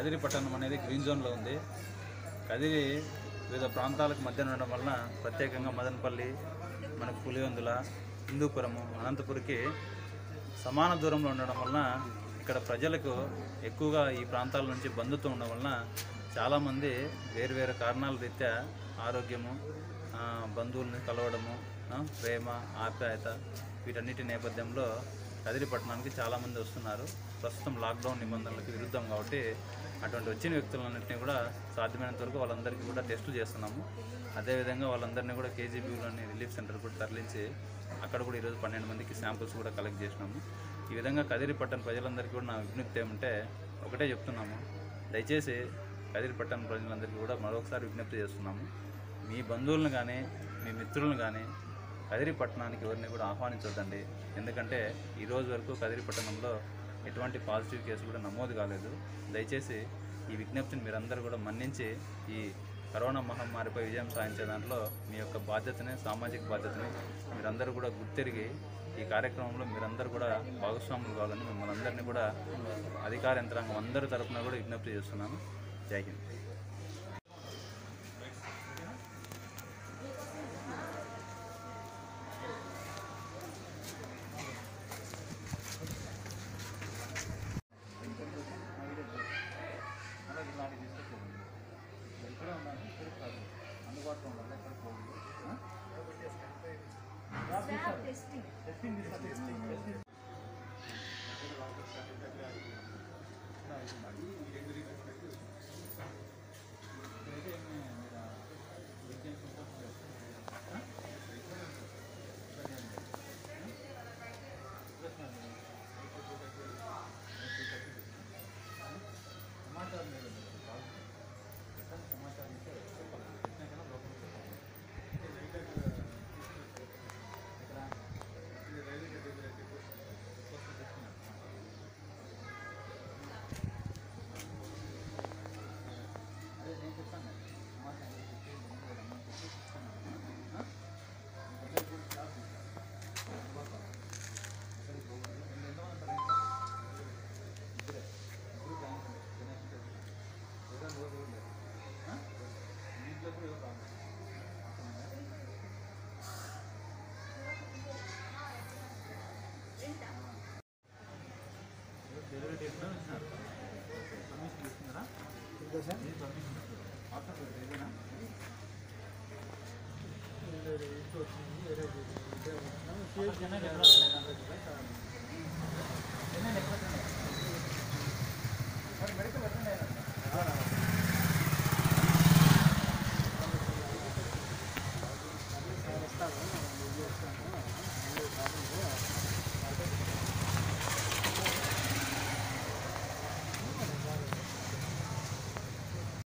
కదిరి పట్టణం అనేది గ్రీన్ జోన్లో ఉంది కదిరి వివిధ ప్రాంతాలకు మధ్య ఉండడం వలన ప్రత్యేకంగా మదనపల్లి మనకు పులివెందుల హిందూపురము అనంతపురికి సమాన దూరంలో ఉండడం వలన ఇక్కడ ప్రజలకు ఎక్కువగా ఈ ప్రాంతాల నుంచి బంధుత్వం ఉండడం వలన చాలామంది వేరు వేరు కారణాల రీత్యా ఆరోగ్యము ఆ, బంధువుల్ని కలవడము ఆ, ప్రేమ ఆప్యాయత వీటన్నిటి నేపథ్యంలో కదిరి పట్టణానికి చాలామంది వస్తున్నారు ప్రస్తుతం లాక్డౌన్ నిబంధనలకు విరుద్ధం కాబట్టి అటువంటి వచ్చిన వ్యక్తులన్నింటినీ కూడా సాధ్యమైనంత వరకు వాళ్ళందరికీ కూడా టెస్టులు చేస్తున్నాము అదేవిధంగా వాళ్ళందరినీ కూడా కేజీబీలోని రిలీఫ్ సెంటర్ కూడా తరలించి అక్కడ కూడా ఈరోజు పన్నెండు మందికి శాంపుల్స్ కూడా కలెక్ట్ చేసినాము ఈ విధంగా కదిరి పట్టణ ప్రజలందరికీ కూడా నా విజ్ఞప్తి ఏమంటే ఒకటే చెప్తున్నాము దయచేసి కదిరి పట్టణ ప్రజలందరికీ కూడా మరొకసారి విజ్ఞప్తి చేస్తున్నాము మీ బంధువులను కానీ మీ మిత్రులను కానీ కదిరి పట్టణానికి ఎవరిని కూడా ఆహ్వానించొద్దండి ఎందుకంటే ఈ రోజు వరకు కదిరి పట్టణంలో ఎటువంటి పాజిటివ్ కేసు కూడా నమోదు కాలేదు దయచేసి ఈ విజ్ఞప్తిని మీరందరూ కూడా మన్నించి ఈ కరోనా మహమ్మారిపై విజయం సాధించే దాంట్లో మీ యొక్క బాధ్యతని సామాజిక బాధ్యతని మీరందరూ కూడా గుర్తెరిగి ఈ కార్యక్రమంలో మీరందరూ కూడా భాగస్వాములు కావాలని మిమ్మల్ని అందరినీ కూడా అధికార యంత్రాంగం అందరి తరపున కూడా విజ్ఞప్తి చేస్తున్నాను జై హింద్ వేరే